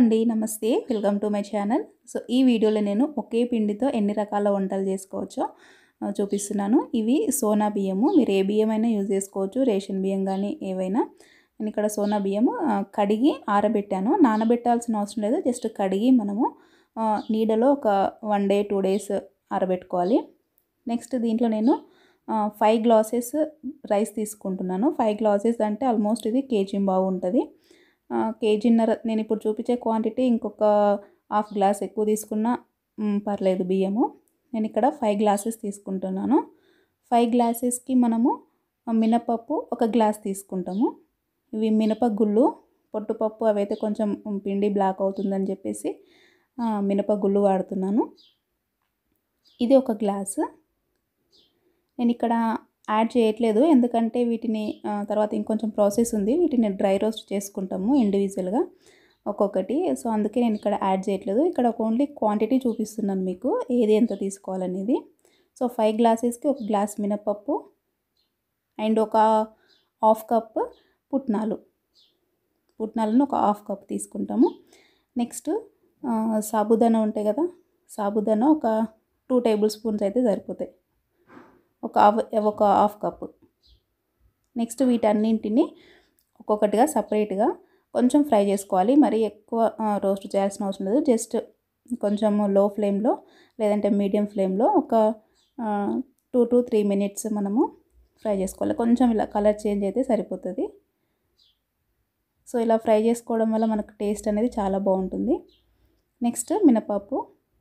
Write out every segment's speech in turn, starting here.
అండి నమస్తే welcome to my channel so ఈ వీడియోలో నేను ఒకే పిండితో ఎన్ని రకాల వంటలు చేసుకోవచ్చో ఆ, చూపిస్తున్నాను ఇవి సోనా బియ్యము మీరు ఏ బియ్యం అయినా యూజ్ చేసుకోవచ్చు రేషన్ బియ్యం కానీ ఏవైనా నేను ఇక్కడ సోనా బియ్యము ఆ, కడిగి ఆరబెట్టాను నానబెట్టాల్సిన అవసరం లేదు జస్ట్ కడిగి మనము ఆ, నీడలో ఒక వన్ డే టూ డేస్ ఆరబెట్టుకోవాలి నెక్స్ట్ దీంట్లో నేను ఫైవ్ గ్లాసెస్ రైస్ తీసుకుంటున్నాను ఫైవ్ గ్లాసెస్ అంటే ఆల్మోస్ట్ ఇది కేజీ బాగు ఉంటుంది కేజీన్నర నేను ఇప్పుడు చూపించే క్వాంటిటీ ఇంకొక హాఫ్ గ్లాస్ ఎక్కువ తీసుకున్నా మ్, పర్లేదు బియ్యము నేను ఇక్కడ ఫైవ్ గ్లాసెస్ తీసుకుంటున్నాను ఫైవ్ గ్లాసెస్కి మనము ఆ, మినపప్పు ఒక గ్లాస్ తీసుకుంటాము ఇవి మినప గుళ్ళు పొట్టుపప్పు అవైతే కొంచెం పిండి బ్లాక్ అవుతుందని చెప్పేసి ఆ, మినప గుళ్ళు వాడుతున్నాను ఇది ఒక గ్లాసు నేను ఇక్కడ యాడ్ చేయట్లేదు ఎందుకంటే వీటిని ఆ, తర్వాత ఇంకొంచెం ప్రాసెస్ ఉంది వీటిని డ్రై రోస్ట్ చేసుకుంటాము ఇండివిజువల్గా ఒక్కొక్కటి సో అందుకే నేను ఇక్కడ యాడ్ చేయట్లేదు ఇక్కడ ఓన్లీ క్వాంటిటీ చూపిస్తున్నాను మీకు ఏది ఎంత తీసుకోవాలనేది సో ఫైవ్ గ్లాసెస్కి ఒక గ్లాస్ మినపప్పు అండ్ ఒక హాఫ్ కప్ పుట్నాలు పుట్నాలను ఒక హాఫ్ కప్ తీసుకుంటాము నెక్స్ట్ సాబుదానా ఉంటాయి కదా సాబుదానా ఒక టూ టేబుల్ స్పూన్స్ అయితే సరిపోతాయి ఒక హాఫ్ ఒక హాఫ్ కప్పు నెక్స్ట్ వీటన్నింటిని ఒక్కొక్కటిగా సపరేట్గా కొంచెం ఫ్రై చేసుకోవాలి మరి ఎక్కువ రోస్ట్ చేయాల్సిన అవసరం లేదు జస్ట్ కొంచెం లో ఫ్లేమ్లో లేదంటే మీడియం ఫ్లేమ్లో ఒక టూ టు త్రీ మినిట్స్ మనము ఫ్రై చేసుకోవాలి కొంచెం ఇలా కలర్ చేంజ్ అయితే సరిపోతుంది సో ఇలా ఫ్రై చేసుకోవడం వల్ల మనకు టేస్ట్ అనేది చాలా బాగుంటుంది నెక్స్ట్ మినపప్పు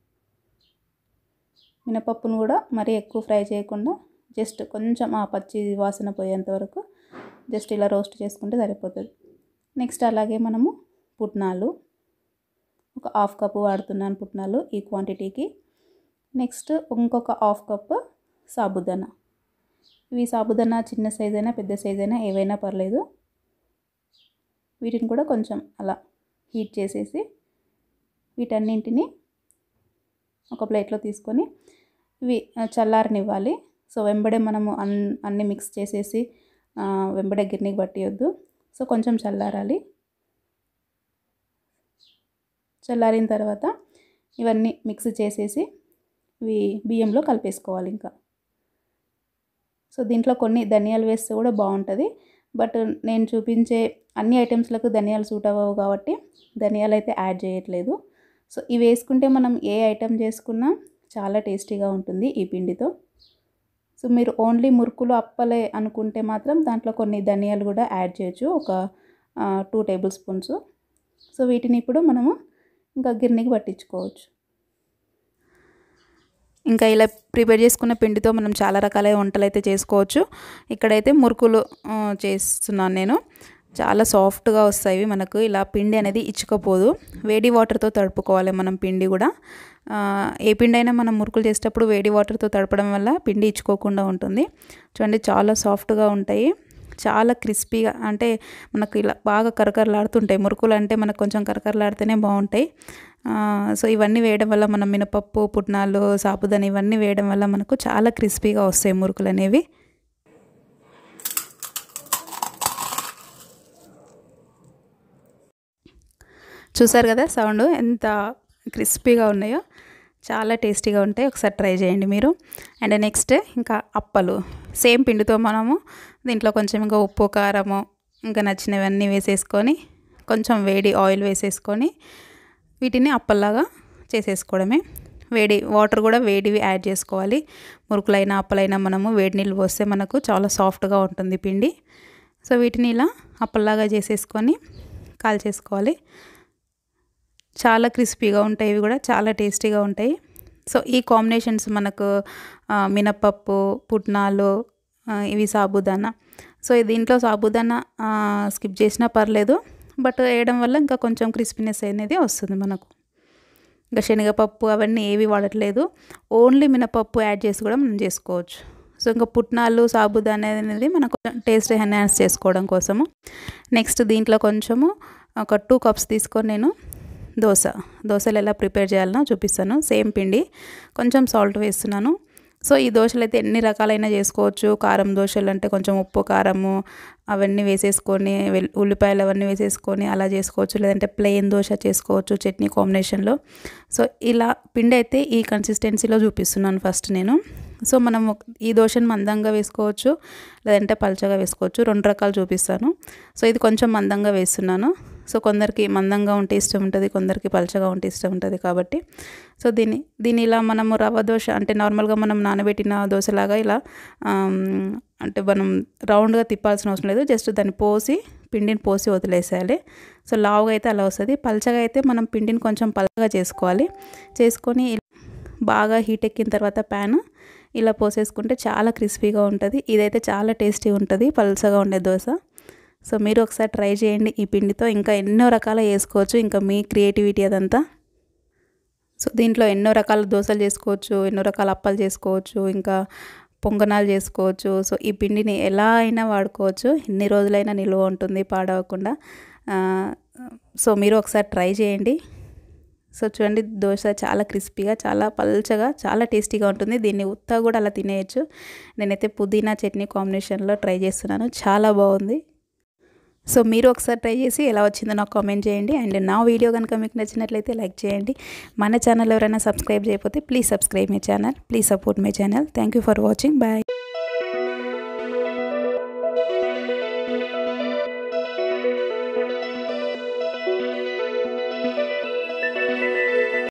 మినపప్పును కూడా మరీ ఎక్కువ ఫ్రై చేయకుండా జస్ట్ కొంచెం ఆ పచ్చి వాసన పోయేంత వరకు జస్ట్ ఇలా రోస్ట్ చేసుకుంటే సరిపోతుంది నెక్స్ట్ అలాగే మనము పుట్నాలు ఒక హాఫ్ కప్పు వాడుతున్నాను పుట్నాలు ఈ క్వాంటిటీకి నెక్స్ట్ ఇంకొక హాఫ్ కప్ సాబుదానా ఇవి సాబుదానా చిన్న సైజ్ అయినా పెద్ద సైజ్ అయినా ఏవైనా పర్లేదు వీటిని కూడా కొంచెం అలా హీట్ చేసేసి వీటన్నింటిని ఒక ప్లేట్లో తీసుకొని ఇవి చల్లారనివ్వాలి సో వెంబడే మనము అన్ అన్ని మిక్స్ చేసేసి ఆ, వెంబడే గిన్నెకి పట్టేయొద్దు సో కొంచెం చల్లారాలి చల్లారిన తర్వాత ఇవన్నీ మిక్స్ చేసేసి ఇవి బియ్యంలో కలిపేసుకోవాలి ఇంకా సో దీంట్లో కొన్ని ధనియాలు వేస్తే కూడా బాగుంటుంది బట్ నేను చూపించే అన్ని ఐటమ్స్లకు ధనియాలు సూట్ అవ్వవు కాబట్టి ధనియాలు అయితే యాడ్ చేయట్లేదు సో ఇవి వేసుకుంటే మనం ఏ ఐటెం చేసుకున్నా చాలా టేస్టీగా ఉంటుంది ఈ పిండితో సో మీరు ఓన్లీ మురుకులు అప్పలే అనుకుంటే మాత్రం దాంట్లో కొన్ని ధనియాలు కూడా యాడ్ చేయొచ్చు ఒక టూ టేబుల్ స్పూన్స్ సో వీటిని ఇప్పుడు మనము ఇంకా గిన్నెకి పట్టించుకోవచ్చు ఇంకా ఇలా ప్రిపేర్ చేసుకున్న పిండితో మనం చాలా రకాల వంటలు అయితే చేసుకోవచ్చు ఇక్కడైతే మురుకులు ఆ, చేస్తున్నాను నేను చాలా సాఫ్ట్గా వస్తాయి ఇవి మనకు ఇలా పిండి అనేది ఇచ్చుకపోదు వేడి వాటర్తో తడుపుకోవాలి మనం పిండి కూడా ఆ, ఏ పిండి అయినా మనం మురుకులు చేసేటప్పుడు వేడి వాటర్తో తడపడం వల్ల పిండి ఇచ్చుకోకుండా ఉంటుంది చూడండి చాలా సాఫ్ట్గా ఉంటాయి చాలా క్రిస్పీగా అంటే మనకు ఇలా బాగా కరకరలాడుతుంటాయి మురుకులు అంటే మనకు కొంచెం కరకరలాడితేనే బాగుంటాయి ఆ, సో ఇవన్నీ వేయడం వల్ల మనం మినపప్పు పుట్నాలు సాబుదాని ఇవన్నీ వేయడం వల్ల మనకు చాలా క్రిస్పీగా వస్తాయి మురుకులు అనేవి చూసారు కదా సౌండ్ ఎంత క్రిస్పీగా ఉన్నాయో చాలా టేస్టీగా ఉంటాయి ఒకసారి ట్రై చేయండి మీరు అండ్ నెక్స్ట్ ఇంకా అప్పలు సేమ్ పిండితో మనము దీంట్లో కొంచెం ఇంకా ఉప్పు కారము ఇంకా నచ్చినవన్నీ వేసేసుకొని కొంచెం వేడి ఆయిల్ వేసేసుకొని వీటిని అప్పల్లాగా చేసేసుకోవడమే వేడి వాటర్ కూడా వేడివి యాడ్ చేసుకోవాలి మురుకులైనా అప్పలైనా మనము వేడి నీళ్ళు పోస్తే మనకు చాలా సాఫ్ట్గా ఉంటుంది పిండి సో వీటిని ఇలా అప్పల్లాగా చేసేసుకొని కాల్చేసుకోవాలి చాలా క్రిస్పీగా ఉంటాయి ఇవి కూడా చాలా టేస్టీగా ఉంటాయి సో ఈ కాంబినేషన్స్ మనకు ఆ, మినపప్పు పుట్నాలు ఆ, ఇవి సాబుదానా సో దీంట్లో సాబుదానా స్కిప్ చేసినా పర్లేదు బట్ వేయడం వల్ల ఇంకా కొంచెం క్రిస్పీనెస్ అనేది వస్తుంది మనకు ఇంకా శనగపప్పు అవన్నీ ఏవి వాడట్లేదు ఓన్లీ మినపప్పు యాడ్ చేసి కూడా మనం చేసుకోవచ్చు సో ఇంకా పుట్నాలు సాబుదానా అనేది మనకు టేస్ట్ ఎన్హాన్స్ చేసుకోవడం కోసము నెక్స్ట్ దీంట్లో కొంచెము ఒక టూ కప్స్ తీసుకొని నేను దోశ దోశలు ఎలా ప్రిపేర్ చేయాలనో చూపిస్తాను సేమ్ పిండి కొంచెం సాల్ట్ వేస్తున్నాను సో ఈ దోశలు అయితే ఎన్ని రకాలైన చేసుకోవచ్చు కారం దోశలు అంటే కొంచెం ఉప్పు కారము అవన్నీ వేసేసుకొని వెల్- ఉల్లిపాయలు అవన్నీ వేసేసుకొని అలా చేసుకోవచ్చు లేదంటే ప్లెయిన్ దోశ చేసుకోవచ్చు చట్నీ కాంబినేషన్లో సో ఇలా పిండి అయితే ఈ కన్సిస్టెన్సీలో చూపిస్తున్నాను ఫస్ట్ నేను సో మనం ఒక- ఈ దోశను మందంగా వేసుకోవచ్చు లేదంటే పల్చగా వేసుకోవచ్చు రెండు రకాలు చూపిస్తాను సో ఇది కొంచెం మందంగా వేస్తున్నాను సో కొందరికి మందంగా ఉంటే ఇష్టం ఉంటుంది కొందరికి పల్చగా ఉంటే ఇష్టం ఉంటుంది కాబట్టి సో దీన్ని దీన్ని ఇలా మనము రవ్వ దోశ అంటే నార్మల్గా మనం నానబెట్టిన దోశలాగా ఇలా ఆమ్, అంటే మనం రౌండ్గా తిప్పాల్సిన అవసరం లేదు జస్ట్ దాన్ని పోసి పిండిని పోసి వదిలేసేయాలి సో లావుగా అయితే అలా వస్తుంది పల్చగా అయితే మనం పిండిని కొంచెం పల్చగా చేసుకోవాలి చేసుకొని బాగా హీట్ ఎక్కిన తర్వాత ప్యాన్ ఇలా పోసేసుకుంటే చాలా క్రిస్పీగా ఉంటుంది ఇదైతే చాలా టేస్టీ ఉంటుంది పల్చగా ఉండే దోశ సో మీరు ఒకసారి ట్రై చేయండి ఈ పిండితో ఇంకా ఎన్నో రకాల వేసుకోవచ్చు ఇంకా మీ క్రియేటివిటీ అదంతా సో దీంట్లో ఎన్నో రకాల దోశలు చేసుకోవచ్చు ఎన్నో రకాల అప్పాలు చేసుకోవచ్చు ఇంకా పొంగనాలు చేసుకోవచ్చు సో ఈ పిండిని ఎలా అయినా వాడుకోవచ్చు ఎన్ని రోజులైనా నిల్వ ఉంటుంది పాడవకుండా ఆ, సో మీరు ఒకసారి ట్రై చేయండి సో చూడండి దోశ చాలా క్రిస్పీగా చాలా పల్చగా చాలా టేస్టీగా ఉంటుంది దీన్ని ఉత్తా కూడా అలా తినేయచ్చు నేనైతే పుదీనా చట్నీ కాంబినేషన్లో ట్రై చేస్తున్నాను చాలా బాగుంది సో మీరు ఒకసారి ట్రై చేసి ఎలా వచ్చిందో నాకు కామెంట్ చేయండి అండ్ నా వీడియో కనుక మీకు నచ్చినట్లయితే లైక్ చేయండి మన ఛానల్ ఎవరైనా సబ్స్క్రైబ్ చేయకపోతే please subscribe my channel please support my channel thank you for watching bye